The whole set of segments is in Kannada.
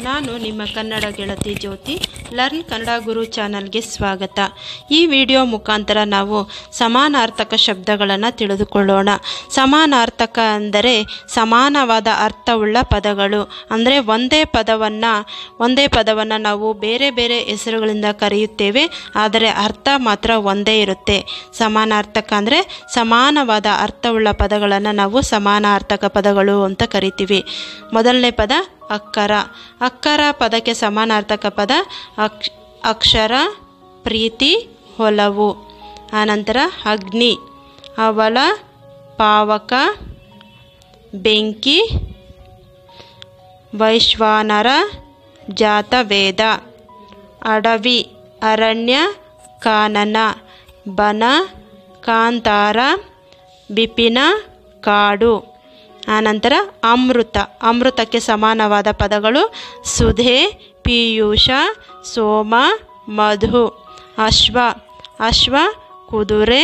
ನಾನು ನಿಮ್ಮ ಕನ್ನಡ ಗೆಳತಿ ಜ್ಯೋತಿ ಲರ್ನ್ ಕನ್ನಡ ಗುರು ಚಾನಲ್ಗೆ ಸ್ವಾಗತ ಈ ವಿಡಿಯೋ ಮುಖಾಂತರ ನಾವು ಸಮಾನಾರ್ಥಕ ಶಬ್ದಗಳನ್ನು ತಿಳಿದುಕೊಳ್ಳೋಣ ಸಮಾನಾರ್ಥಕ ಅಂದರೆ ಸಮಾನವಾದ ಅರ್ಥವುಳ್ಳ ಪದಗಳು ಅಂದರೆ ಒಂದೇ ಪದವನ್ನು ಒಂದೇ ಪದವನ್ನು ನಾವು ಬೇರೆ ಬೇರೆ ಹೆಸರುಗಳಿಂದ ಕರೆಯುತ್ತೇವೆ ಆದರೆ ಅರ್ಥ ಮಾತ್ರ ಒಂದೇ ಇರುತ್ತೆ ಸಮಾನಾರ್ಥಕ ಅಂದರೆ ಸಮಾನವಾದ ಅರ್ಥವುಳ್ಳ ಪದಗಳನ್ನು ನಾವು ಸಮಾನಾರ್ಥಕ ಪದಗಳು ಅಂತ ಕರಿತೀವಿ ಮೊದಲನೇ ಪದ ಅಕ್ಕರ ಅಕ್ಕರ ಪದಕ್ಕೆ ಸಮಾನಾರ್ಥಕ ಪದ ಅಕ್ಷ ಅಕ್ಷರ ಪ್ರೀತಿ ಹೊಲವು ಆನಂತರ ಅಗ್ನಿ ಅವಳ ಪಾವಕ ಬೆಂಕಿ ವೈಶ್ವಾನರ ಜಾತವೇದ ಅಡವಿ ಅರಣ್ಯ ಕಾನನ ಬನ ಕಾಂತಾರ ಬಿಪಿನ ಕಾಡು ಆನಂತರ ಅಮೃತ ಅಮೃತಕ್ಕೆ ಸಮಾನವಾದ ಪದಗಳು ಸುಧೆ ಪೀಯೂಷ ಸೋಮ ಮಧು ಅಶ್ವ ಅಶ್ವ ಕುದುರೆ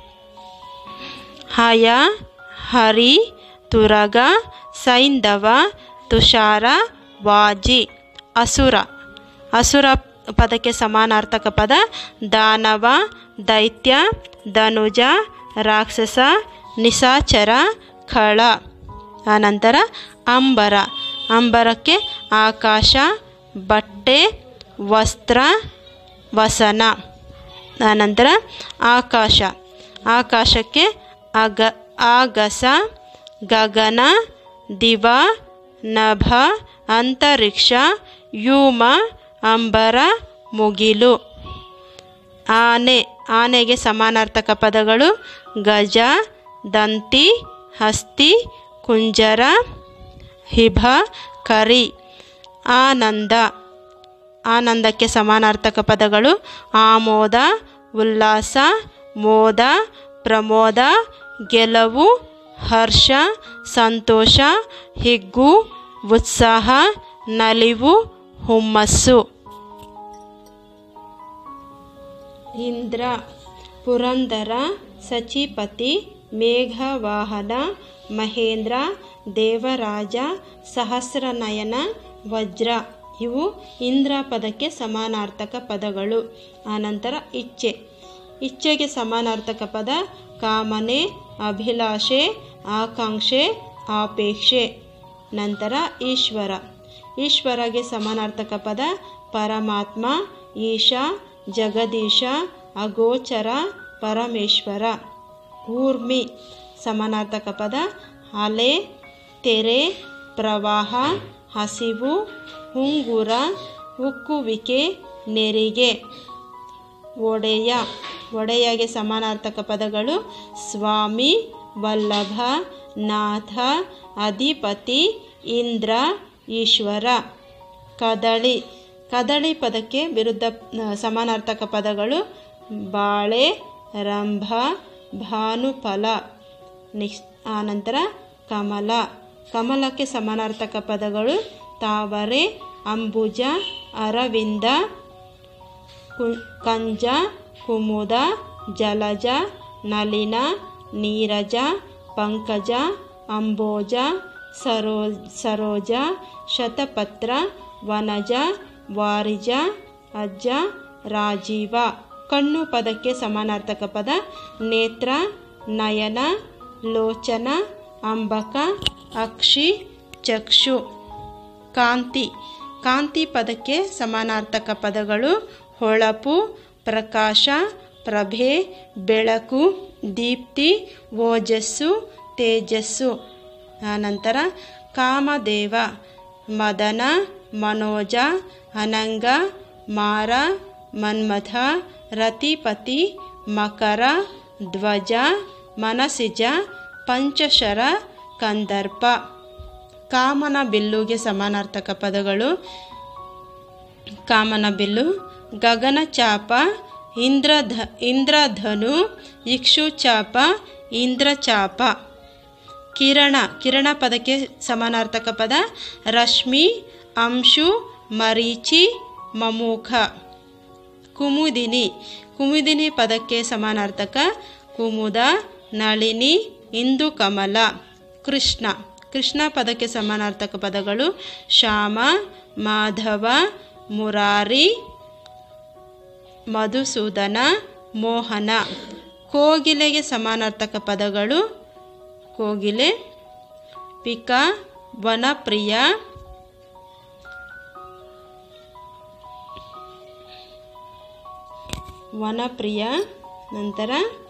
ಹಯ ಹರಿ ತುರಗ ಸೈಂಧವ ತುಷಾರ ವಾಜಿ ಅಸುರ ಅಸುರ ಪದಕ್ಕೆ ಸಮಾನಾರ್ಥಕ ಪದ ದಾನವ ದೈತ್ಯ ಧನುಜ ರಾಕ್ಷಸ ನಿಶಾಚರ ಖಳ ಆನಂತರ ಅಂಬರ ಅಂಬರಕ್ಕೆ ಆಕಾಶ ಬಟ್ಟೆ ವಸ್ತ್ರ ವಸನ ಆನಂತರ ಆಕಾಶ ಆಕಾಶಕ್ಕೆ ಅಗ ಆಗಸ ಗಗನ ದಿವ ನಭ ಅಂತರಿಕ್ಷ ವ್ಯೂಮ ಅಂಬರ ಮುಗಿಲು ಆನೆ ಆನೆಗೆ ಸಮಾನಾರ್ಥಕ ಪದಗಳು ಗಜ ದಂತಿ ಹಸ್ತಿ ಕುಂಜರ ಹಿಭ ಕರಿ ಆನಂದ ಆನಂದಕ್ಕೆ ಸಮಾನಾರ್ಥಕ ಪದಗಳು ಆಮೋದ ಉಲ್ಲಾಸ ಮೋದ ಪ್ರಮೋದ ಗೆಲುವು ಹರ್ಷ ಸಂತೋಷ ಹಿಗ್ಗು ಉತ್ಸಾಹ ನಲಿವು ಹುಮ್ಮಸ್ಸು ಇಂದ್ರ ಪುರಂದರ ಸಚಿಪತಿ ಮೇಘವಾಹನ ಮಹೇಂದ್ರ ದೇವರಾಜ ಸಹಸ್ರನಯನ ವಜ್ರ ಇವು ಇಂದ್ರ ಪದಕ್ಕೆ ಸಮಾನಾರ್ಥಕ ಪದಗಳು ಆನಂತರ ಇಚ್ಛೆ ಇಚ್ಛೆಗೆ ಸಮಾನಾರ್ಥಕ ಪದ ಕಾಮನೆ ಅಭಿಲಾಷೆ ಆಕಾಂಕ್ಷೆ ಆಪೇಕ್ಷೆ ನಂತರ ಈಶ್ವರ ಈಶ್ವರಗೆ ಸಮಾನಾರ್ಥಕ ಪದ ಪರಮಾತ್ಮ ಈಶ ಜಗದೀಶ ಅಗೋಚರ ಪರಮೇಶ್ವರ ಊರ್ಮಿ ಸಮಾನಾರ್ಥಕ ಪದ ಅಲೆ ತೆರೆ ಪ್ರವಾಹ ಹಸಿವು ಹುಂಗುರ ಉಕ್ಕುವಿಕೆ ನೆರಿಗೆ ಒಡೆಯ ಒಡೆಯಗೆ ಸಮಾನಾರ್ಥಕ ಪದಗಳು ಸ್ವಾಮಿ ವಲ್ಲಭ ನಾಥ ಅಧಿಪತಿ ಇಂದ್ರ ಈಶ್ವರ ಕದಳಿ ಕದಳಿ ಪದಕ್ಕೆ ವಿರುದ್ಧ ಸಮಾನಾರ್ಥಕ ಪದಗಳು ಬಾಳೆ ರಂಭ ಭಾನುಫಲ ನೆಕ್ಸ್ಟ್ ಆನಂತರ ಕಮಲ ಕಮಲಕ್ಕೆ ಸಮಾನಾರ್ಥಕ ಪದಗಳು ತಾವರೆ ಅಂಬುಜ ಅರವಿಂದ ಕಂಜ ಕುಮುದ ಜಲಜ ನಳಿನ ನೀರಜ ಪಂಕಜ ಅಂಬೋಜ ಸರೋ ಸರೋಜ ಶತಪತ್ರ ವನಜ ವಾರಿಜ ಅಜ್ಜ ರಾಜೀವ ಕಣ್ಣು ಪದಕ್ಕೆ ಸಮಾನಾರ್ಥಕ ಪದ ನೇತ್ರ ನಯನ ಲೋಚನ ಅಂಬಕ ಅಕ್ಷಿ ಚಕ್ಷು ಕಾಂತಿ ಕಾಂತಿ ಪದಕ್ಕೆ ಸಮಾನಾರ್ಥಕ ಪದಗಳು ಹೊಳಪು ಪ್ರಕಾಶ ಪ್ರಭೆ ಬೆಳಕು ದೀಪ್ತಿ ಓಜಸ್ಸು ತೇಜಸ್ಸು ಆನಂತರ ಕಾಮದೇವ ಮದನ ಮನೋಜ ಅನಂಗ ಮಾರ ಮನ್ಮಥ ರತಿಪತಿ ಮಕರ ಧ್ವಜ ಮನಸಿಜ ಪಂಚಶರ ಕಂದರ್ಪ ಕಾಮನ ಬಿಲ್ಲುಗೆ ಸಮಾನಾರ್ಥಕ ಪದಗಳು ಕಾಮನ ಬಿಲ್ಲು ಗಗನಚಾಪ ಇಂದ್ರಧ ಇಂದ್ರಧನು ಇಕ್ಷುಚಾಪ ಇಂದ್ರಚಾಪ ಕಿರಣ ಕಿರಣ ಪದಕ್ಕೆ ಸಮಾನಾರ್ಥಕ ಪದ ರಶ್ಮಿ ಅಂಶು ಮರೀಚಿ ಮಮೂಖ ಕುಮುದಿನಿ ಕುಮುದಿನಿ ಪದಕ್ಕೆ ಸಮಾನಾರ್ಥಕ ಕುಮುದ ನಳಿನಿ ಇಂದು ಕಮಲ ಕೃಷ್ಣ ಕೃಷ್ಣ ಪದಕ್ಕೆ ಸಮಾನಾರ್ಥಕ ಪದಗಳು ಶ್ಯಾಮ ಮಾಧವ ಮುರಾರಿ ಮಧುಸೂದನ ಮೋಹನ ಕೋಗಿಲೆಗೆ ಸಮಾನಾರ್ಥಕ ಪದಗಳು ಕೋಗಿಲೆ ಪಿಕ ವನಪ್ರಿಯ ವನಪ್ರಿಯ ನಂತರ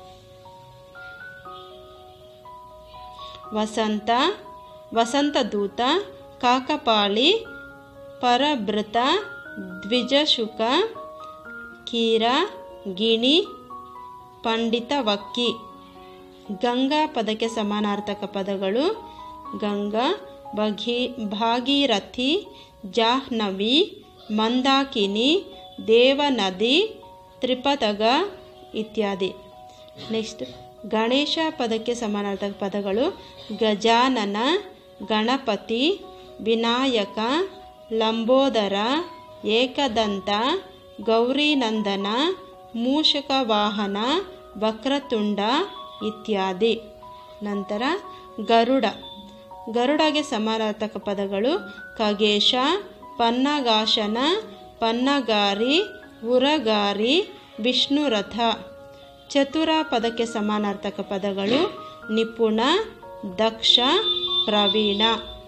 ವಸಂತ ವಸಂತದೂತ ಕಾಕಪಾಳಿ ಪರಭೃತ ದ್ವಿಜಶುಕ ಕೀರ ಗಿಣಿ ಪಂಡಿತ ವಕ್ಕಿ ಗಂಗಾ ಪದಕ್ಕೆ ಸಮಾನಾರ್ಥಕ ಪದಗಳು ಗಂಗಾ ಭಗೀ ಭಾಗೀರಥಿ ಜಾಹ್ನವಿ ಮಂದಾಕಿನಿ ದೇವನದಿ ತ್ರಿಪದಗ ಇತ್ಯಾದಿ ನೆಕ್ಸ್ಟ್ ಗಣೇಶ ಪದಕ್ಕೆ ಸಮಾನಾರ್ಥಕ ಪದಗಳು ಗಜಾನನ ಗಣಪತಿ ವಿನಾಯಕ ಲಂಬೋದರ ಏಕದಂತ ಗೌರಿನಂದನ ಮೂಷಕ ವಾಹನ ವಕ್ರತುಂಡ ಇತ್ಯಾದಿ ನಂತರ ಗರುಡ ಗರುಡಗೆ ಸಮಾನಾರ್ಥಕ ಪದಗಳು ಖಗೇಶ ಪನ್ನಗಾಶನ ಪನ್ನಗಾರಿ ಉರಗಾರಿ ವಿಷ್ಣುರಥ ಚತುರ ಪದಕ್ಕೆ ಸಮಾನಾರ್ಥಕ ಪದಗಳು ನಿಪುಣ ದಕ್ಷ ಪ್ರವೀಣ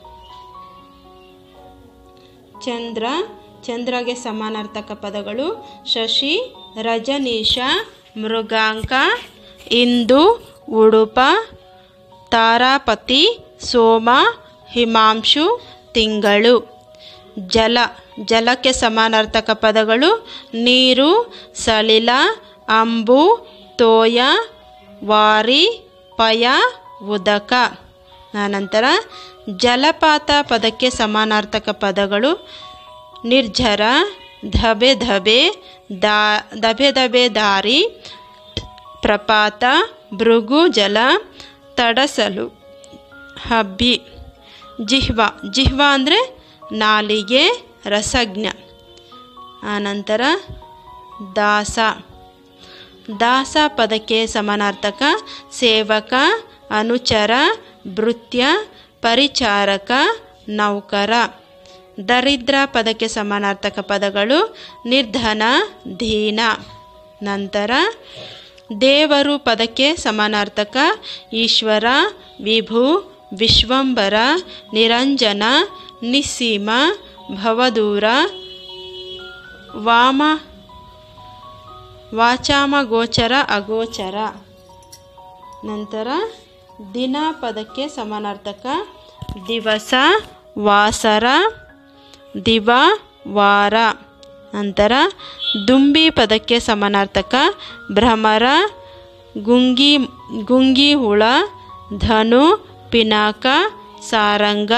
ಚಂದ್ರ ಚಂದ್ರಗೆ ಸಮಾನಾರ್ಥಕ ಪದಗಳು ಶಶಿ ರಜನೀಶ ಮೃಗಾಂಕ ಇಂದು ಉಡುಪ ತಾರಾಪತಿ ಸೋಮ ಹಿಮಾಂಶು ತಿಂಗಳು ಜಲ ಜಲಕ್ಕೆ ಸಮಾನಾರ್ಥಕ ಪದಗಳು ನೀರು ಸಳಿಲ ಅಂಬು ತೋಯ ವಾರಿ ಪಯ ಉದಕ ಆನಂತರ ಜಲಪಾತ ಪದಕ್ಕೆ ಸಮಾನಾರ್ಥಕ ಪದಗಳು ನಿರ್ಜರ ಧಬೆ ಧಬೆ ದಾ ದಬೆ ದಬೆ ದಾರಿ ಪ್ರಪಾತ ಭೃಗು ಜಲ ತಡಸಲು ಹಬ್ಬಿ ಜಿಹ್ವ ಜಿಹ್ವ ಅಂದರೆ ನಾಲಿಗೆ ರಸಜ್ಞ ಆನಂತರ ದಾಸ ದಾಸ ಪದಕ್ಕೆ ಸಮಾನಾರ್ಥಕ ಸೇವಕ ಅನುಚರ ಭೃತ್ಯ ಪರಿಚಾರಕ ನೌಕರ ದರಿದ್ರ ಪದಕ್ಕೆ ಸಮಾನಾರ್ಥಕ ಪದಗಳು ನಿರ್ಧನ ದೀನ ನಂತರ ದೇವರು ಪದಕ್ಕೆ ಸಮಾನಾರ್ಥಕ ಈಶ್ವರ ವಿಭು ವಿಶ್ವಂಬರ ನಿರಂಜನ ನಿಸ್ಸೀಮ ಭವದೂರ ವಾಮ ವಾಚಾಮ ಗೋಚರ ಅಗೋಚರ ನಂತರ ದಿನ ಪದಕ್ಕೆ ಸಮಾನಾರ್ಥಕ ದಿವಸ ವಾಸರ ದಿವ ವಾರ ನಂತರ ದುಂಬಿ ಪದಕ್ಕೆ ಸಮಾನಾರ್ಥಕ ಭ್ರಮರ ಗುಂಗಿ ಗುಂಗಿ ಹುಳ ಧನು ಪಿನಾಕ ಸಾರಂಗ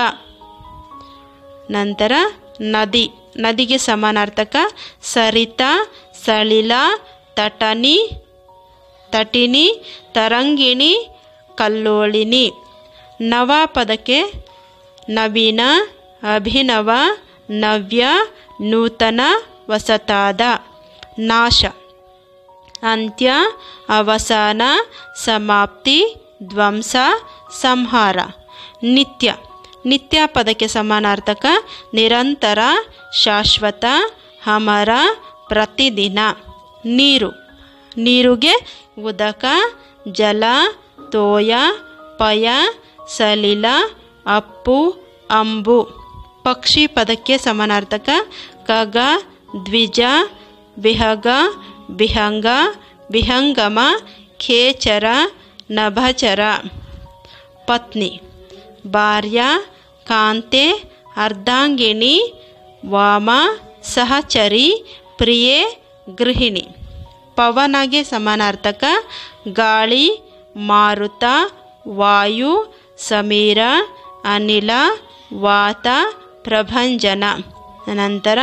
ನಂತರ ನದಿ ನದಿಗೆ ಸಮಾನಾರ್ಥಕ ಸರಿತ ಸಳಿಲ ತಟನಿ ತಟಿನಿ ತರಂಗಿಣಿ ಕಲ್ಲೋಳಿನಿ ನವ ಪದಕ್ಕೆ ನವೀನ ಅಭಿನವ ನವ್ಯ ನೂತನ ಹೊಸತಾದ ನಾಶ ಅಂತ್ಯ ಅವಸಾನ ಸಮಾಪ್ತಿ ಧ್ವಂಸ ಸಂಹಾರ ನಿತ್ಯ ನಿತ್ಯ ಪದಕ್ಕೆ ಸಮಾನಾರ್ಥಕ ನಿರಂತರ ಶಾಶ್ವತ ಅಮರ ಪ್ರತಿದಿನ ನೀರು ನೀರುಗೆ ಉದಕ ಜಲ ತೋಯ ಪಯ ಸಲಿಲ ಅಪ್ಪು ಅಂಬು ಪಕ್ಷಿ ಪದಕ್ಕೆ ಸಮಾನಾರ್ಥಕ ಖಗ ದ್ವಿಜ ವಿಹಗ ವಿಹಂಗ ವಿಹಂಗಮ ಖೇಚರ ನಭಚರ ಪತ್ನಿ ಭಾರ್ಯ ಕಾಂತೆ ಅರ್ಧಾಂಗಿಣಿ ವಾಮ ಸಹಚರಿ ಪ್ರಿಯೆ ಗೃಹಿಣಿ ಪವನಗೆ ಸಮಾನಾರ್ಥಕ ಗಾಳಿ ಮಾರುತ ವಾಯು ಸಮೀರ ಅನಿಲ ವಾತ ಪ್ರಭಂಜನ ನಂತರ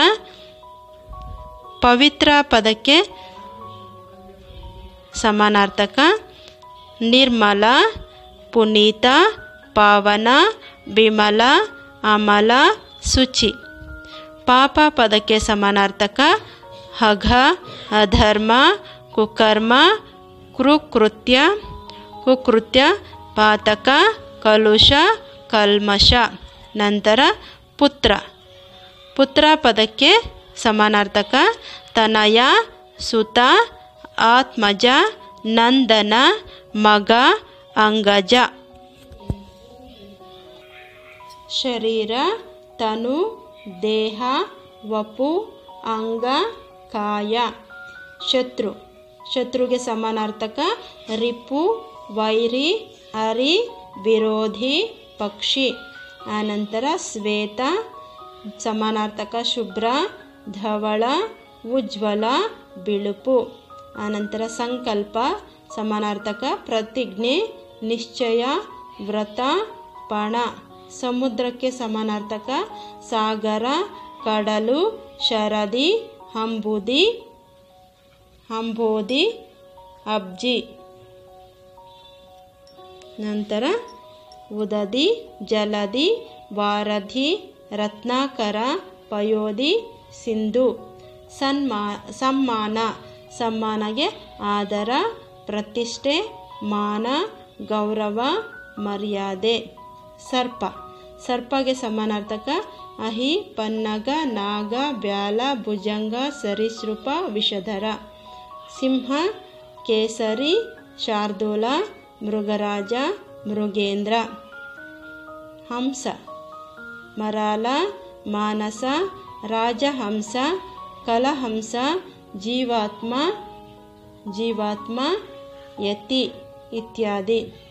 ಪವಿತ್ರ ಪದಕ್ಕೆ ಸಮಾನಾರ್ಥಕ ನಿರ್ಮಲ ಪುನೀತ ಪಾವನ ವಿಮಲ ಅಮಲ ಶುಚಿ ಪಾಪ ಪದಕ್ಕೆ ಸಮಾನಾರ್ಥಕ ಹಘ ಅಧರ್ಮ ಕುಕರ್ಮ ಕುರುಕೃತ್ಯ ಕುಕೃತ್ಯ ಪಾತಕ ಕಲುಷ ಕಲ್ಮಶ ನಂತರ ಪುತ್ರ ಪುತ್ರ ಪದಕ್ಕೆ ಸಮಾನಾರ್ಥಕ ತನಯ ಸುತ ಆತ್ಮಜ ನಂದನ ಮಗ ಅಂಗಜ ಶರೀರ ತನು ದೇಹ ವಪು ಅಂಗ ಕಾಯ ಶತ್ರು ಶತ್ರುಗೆ ಸಮಾನಾರ್ಥಕ ರಿಪು ವೈರಿ ಹರಿ ವಿರೋಧಿ ಪಕ್ಷಿ ಆನಂತರ ಶ್ವೇತ ಸಮಾನಾರ್ಥಕ ಶುಭ್ರ ಧವಳ ಉಜ್ವಲ ಬಿಳುಪು ಆನಂತರ ಸಂಕಲ್ಪ ಸಮಾನಾರ್ಥಕ ಪ್ರತಿಜ್ಞೆ ನಿಶ್ಚಯ ವ್ರತ ಪಣ ಸಮುದ್ರಕ್ಕೆ ಸಮಾನಾರ್ಥಕ ಸಾಗರ ಕಡಲು ಶರದಿ ಹಂಬುದಿ ಹಂಬೋದಿ ಅಬ್ಜಿ ನಂತರ ಉದದಿ ಜಲದಿ ವಾರಧಿ ರತ್ನಾಕರ ಪಯೋಧಿ ಸಿಂಧು ಸನ್ಮಾ ಸಮ್ಮಾನ ಸಮ್ಮಾನಗೆ ಆದರ ಪ್ರತಿಷ್ಠೆ ಮಾನ ಗೌರವ ಮರ್ಯಾದೆ ಸರ್ಪ ಸರ್ಪಗೆ ಸಮಾನಾರ್ಥಕ ಅಹಿ ಪನ್ನಗ ನಾಗ ಬ್ಯಾಲ ಭುಜಂಗ ಸರೀಸೃಪ ವಿಷಧರ ಸಿಂಹ ಕೇಸರಿ ಶಾರ್ದೂಲ ಮೃಗರಾಜ ಮೃಗೇಂದ್ರ ಹಂಸ ಮರಾಲ ಮಾನಸ ರಾಜಹಂಸ ಕಲಹಂಸ ಜೀವಾತ್ಮ ಜೀವಾತ್ಮ ಯತಿ ಇತ್ಯಾದಿ